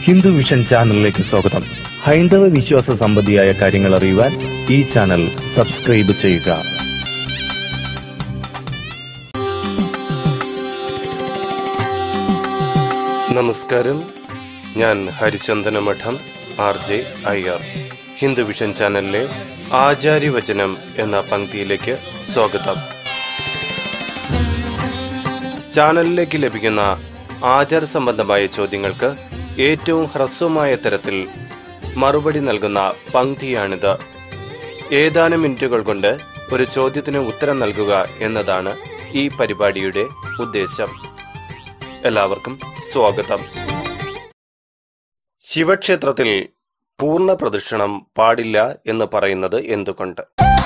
Hindu vision ചാനലിലേക്ക് സ്വാഗതം ഹൈന്ദവ വിശ്വാസ സംബന്ധിയായ കാര്യങ്ങൾ അറിയുവാൻ ഈ ചാനൽ സബ്സ്ക്രൈബ് ചെയ്യുക നമസ്കാരം ഞാൻ ഹരിചന്ദന മഠം R J Iyer Hindu vision ചാനലിലെ ആചാര്യവചനം എന്ന പങ്ക്തിയിലേക്ക് സ്വാഗതം ചാനലിലേക്ക് ലഭിക്കുന്ന ആചാര സംബന്ധമായ ചോദ്യങ്ങൾക്ക് ഏറ്റവും ഹ്രസ്വമായ തരത്തിൽ മറുപടി നൽകുന്ന പങ്ക്തിയാണിത് ഏതാനും മിനിറ്റുകൾ കൊണ്ട് ഒരു ചോദ്യത്തിന് ഉത്തരം നൽകുക എന്നതാണ് ഈ പരിപാടിയുടെ ഉദ്ദേശം എല്ലാവർക്കും സ്വാഗതം ശിവക്ഷേത്രത്തിൽ പൂർണ്ണ പ്രദക്ഷിണം പാടില്ല എന്ന് പറയുന്നത് എന്തുകൊണ്ട്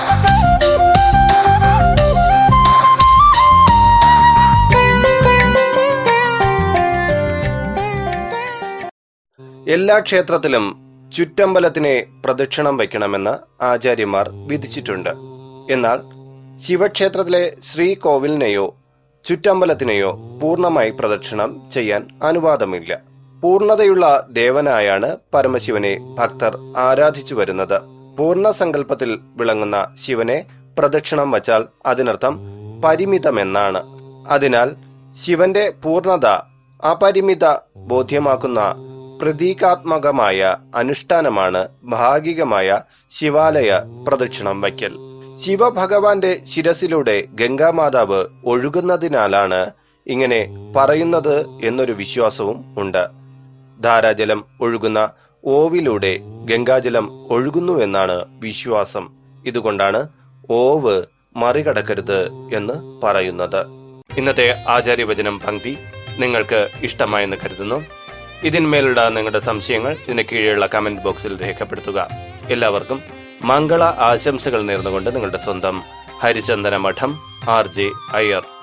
എല്ലാ ക്ഷേത്രത്തിലും ചുറ്റമ്പലത്തിനെ പ്രദക്ഷിണം വയ്ക്കണമെന്ന് ആചാര്യന്മാർ വിധിച്ചിട്ടുണ്ട് എന്നാൽ ശിവക്ഷേത്രത്തിലെ ശ്രീകോവിലിനെയോ ചുറ്റമ്പലത്തിനെയോ പൂർണ്ണമായി പ്രദക്ഷിണം ചെയ്യാൻ അനുവാദമില്ല പൂർണ്ണതയുള്ള ദേവനായാണ് പരമശിവനെ ഭക്തർ ആരാധിച്ചു വരുന്നത് പൂർണ്ണ സങ്കല്പത്തിൽ വിളങ്ങുന്ന ശിവനെ പ്രദക്ഷിണം വച്ചാൽ അതിനർത്ഥം പരിമിതമെന്നാണ് അതിനാൽ ശിവന്റെ പൂർണ്ണത അപരിമിത ബോധ്യമാക്കുന്ന പ്രതീകാത്മകമായ അനുഷ്ഠാനമാണ് ഭാഗികമായ ശിവാലയ പ്രദക്ഷിണം വയ്ക്കൽ ശിവഭഗവാന്റെ ശിരസിലൂടെ ഗംഗാമാതാവ് ഒഴുകുന്നതിനാലാണ് ഇങ്ങനെ പറയുന്നത് എന്നൊരു വിശ്വാസവും ഉണ്ട് ധാരാജലം ഒഴുകുന്ന ഓവിലൂടെ ഗംഗാജലം ഒഴുകുന്നുവെന്നാണ് വിശ്വാസം ഇതുകൊണ്ടാണ് ഓവ് മറികടക്കരുത് എന്ന് പറയുന്നത് ഇന്നത്തെ ആചാര്യവചനം പങ്ക്തി നിങ്ങൾക്ക് ഇഷ്ടമായെന്ന് കരുതുന്നു ഇതിന്മേലുള്ള നിങ്ങളുടെ സംശയങ്ങൾ ഇതിന് കീഴെയുള്ള കമന്റ് ബോക്സിൽ രേഖപ്പെടുത്തുക എല്ലാവർക്കും മംഗള ആശംസകൾ നേർന്നുകൊണ്ട് നിങ്ങളുടെ സ്വന്തം ഹരിചന്ദന മഠം ആർ ജെ അയ്യർ